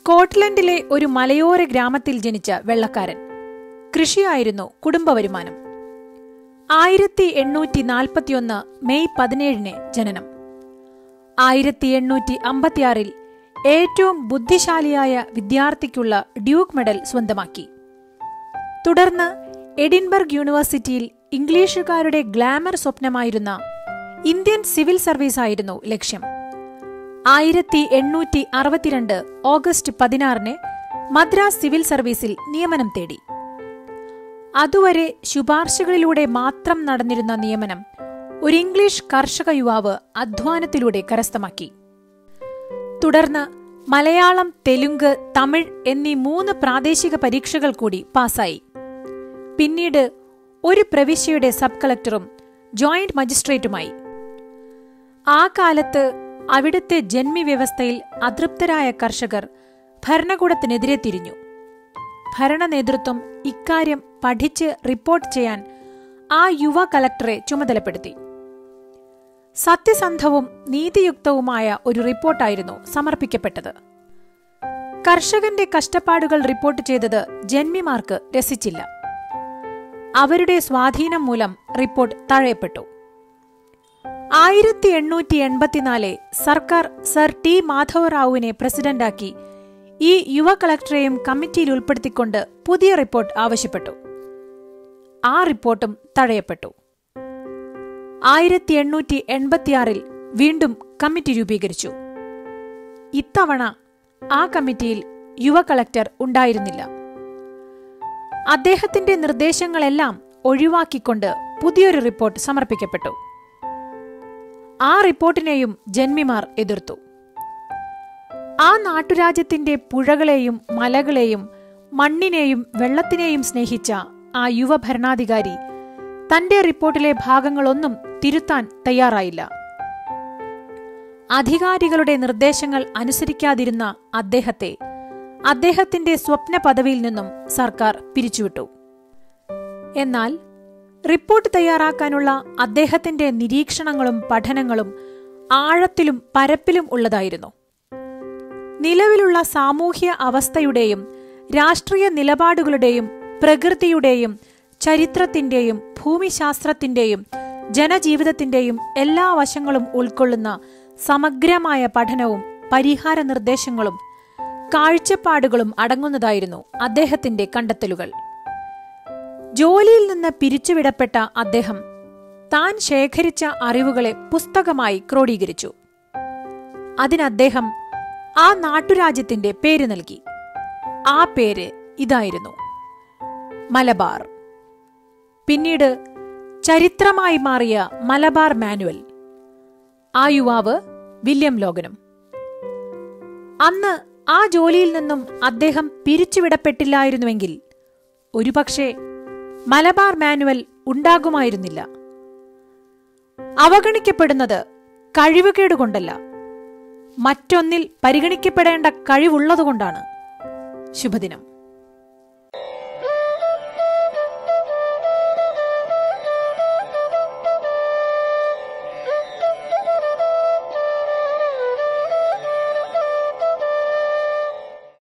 സ്കോട്ട്ലൻഡിലെ ഒരു മലയോര ഗ്രാമത്തിൽ ജനിച്ച വെള്ളക്കാരൻ കൃഷിയായിരുന്നു കുടുംബ വരുമാനം ആയിരത്തി എണ്ണൂറ്റി നാൽപ്പത്തിയൊന്ന് മെയ് പതിനേഴിന് ജനനം ആയിരത്തി എണ്ണൂറ്റി അമ്പത്തിയാറിൽ ഏറ്റവും ബുദ്ധിശാലിയായ വിദ്യാർത്ഥിക്കുള്ള ഡ്യൂക്ക് മെഡൽ സ്വന്തമാക്കി തുടർന്ന് എഡിൻബർഗ് യൂണിവേഴ്സിറ്റിയിൽ ഇംഗ്ലീഷുകാരുടെ ഗ്ലാമർ സ്വപ്നമായിരുന്ന ഇന്ത്യൻ സിവിൽ സർവീസ് ആയിരുന്നു ലക്ഷ്യം ആയിരത്തി എണ്ണൂറ്റി അറുപത്തിരണ്ട് ഓഗസ്റ്റ് പതിനാറിന് മദ്രാസ് സിവിൽ സർവീസിൽ നിയമനം തേടി അതുവരെ ശുപാർശകളിലൂടെ മാത്രം നടന്നിരുന്ന നിയമനം ഒരു ഇംഗ്ലീഷ് കർഷക യുവാവ് അധ്വാനത്തിലൂടെ കരസ്ഥമാക്കി തുടർന്ന് മലയാളം തെലുങ്ക് തമിഴ് എന്നീ മൂന്ന് പ്രാദേശിക പരീക്ഷകൾ കൂടി പാസായി പിന്നീട് ഒരു പ്രവിശ്യയുടെ സബ് കളക്ടറും ജോയിന്റ് മജിസ്ട്രേറ്റുമായി ആ കാലത്ത് അവിടുത്തെ ജന്മിവ്യവസ്ഥയിൽ അതൃപ്തരായ കർഷകർ ഭരണകൂടത്തിനെതിരെ തിരിഞ്ഞു ഭരണ നേതൃത്വം ഇക്കാര്യം പഠിച്ച് റിപ്പോർട്ട് ചെയ്യാൻ ആ യുവ കലക്ടറെ ചുമതലപ്പെടുത്തി സത്യസന്ധവും നീതിയുക്തവുമായ ഒരു റിപ്പോർട്ടായിരുന്നു സമർപ്പിക്കപ്പെട്ടത് കർഷകന്റെ കഷ്ടപ്പാടുകൾ റിപ്പോർട്ട് ചെയ്തത് ജന്മിമാർക്ക് രസിച്ചില്ല അവരുടെ സ്വാധീനം മൂലം റിപ്പോർട്ട് തഴയപ്പെട്ടു ആയിരത്തി എണ്ണൂറ്റി എൺപത്തിനാല് സർക്കാർ സർ ടി മാധവറാവുവിനെ പ്രസിഡന്റാക്കി ഈ യുവ കളക്ടറെയും കമ്മിറ്റിയിൽ ഉൾപ്പെടുത്തിക്കൊണ്ട് പുതിയ റിപ്പോർട്ട് ആവശ്യപ്പെട്ടു ആ റിപ്പോർട്ടും തഴയപ്പെട്ടു ആയിരത്തി എണ്ണൂറ്റി എൺപത്തിയാറിൽ വീണ്ടും കമ്മിറ്റി രൂപീകരിച്ചു ഇത്തവണ ആ കമ്മിറ്റിയിൽ യുവ കളക്ടർ ഉണ്ടായിരുന്നില്ല അദ്ദേഹത്തിന്റെ നിർദ്ദേശങ്ങളെല്ലാം ഒഴിവാക്കിക്കൊണ്ട് പുതിയൊരു റിപ്പോർട്ട് സമർപ്പിക്കപ്പെട്ടു ആ റിപ്പോർട്ടിനെയും ജന്മിമാർ എതിർത്തു ആ നാട്ടുരാജ്യത്തിന്റെ പുഴകളെയും മലകളെയും മണ്ണിനെയും വെള്ളത്തിനെയും സ്നേഹിച്ച ആ യുവ ഭരണാധികാരി തന്റെ റിപ്പോർട്ടിലെ ഭാഗങ്ങളൊന്നും തിരുത്താൻ തയ്യാറായില്ല അധികാരികളുടെ നിർദ്ദേശങ്ങൾ അനുസരിക്കാതിരുന്ന അദ്ദേഹത്തെ അദ്ദേഹത്തിന്റെ സ്വപ്ന പദവിയിൽ നിന്നും സർക്കാർ പിരിച്ചുവിട്ടു എന്നാൽ റിപ്പോർട്ട് തയ്യാറാക്കാനുള്ള അദ്ദേഹത്തിന്റെ നിരീക്ഷണങ്ങളും പഠനങ്ങളും ആഴത്തിലും പരപ്പിലും ഉള്ളതായിരുന്നു നിലവിലുള്ള സാമൂഹ്യ അവസ്ഥയുടെയും രാഷ്ട്രീയ നിലപാടുകളുടെയും പ്രകൃതിയുടെയും ചരിത്രത്തിന്റെയും ഭൂമിശാസ്ത്രത്തിന്റെയും ജനജീവിതത്തിന്റെയും എല്ലാ വശങ്ങളും ഉൾക്കൊള്ളുന്ന സമഗ്രമായ പഠനവും പരിഹാര നിർദ്ദേശങ്ങളും കാഴ്ചപ്പാടുകളും അടങ്ങുന്നതായിരുന്നു അദ്ദേഹത്തിന്റെ കണ്ടെത്തലുകൾ ജോലിയിൽ നിന്ന് പിരിച്ചുവിടപ്പെട്ട അദ്ദേഹം താൻ ശേഖരിച്ച അറിവുകളെ പുസ്തകമായി ക്രോഡീകരിച്ചു അതിനദ്ദേഹം ആ നാട്ടുരാജ്യത്തിന്റെ പേര് നൽകി ആ പേര് ഇതായിരുന്നു മലബാർ പിന്നീട് ചരിത്രമായി മാറിയ മലബാർ മാനുവൽ ആ യുവാവ് വില്യം ലോഗനും അന്ന് ആ ജോലിയിൽ നിന്നും അദ്ദേഹം പിരിച്ചുവിടപ്പെട്ടില്ലായിരുന്നുവെങ്കിൽ ഒരുപക്ഷെ മലബാർ മാനുവൽ ഉണ്ടാകുമായിരുന്നില്ല അവഗണിക്കപ്പെടുന്നത് കഴിവുകേടുകൊണ്ടല്ല മറ്റൊന്നിൽ പരിഗണിക്കപ്പെടേണ്ട കഴിവുള്ളതുകൊണ്ടാണ് ശുഭദിനം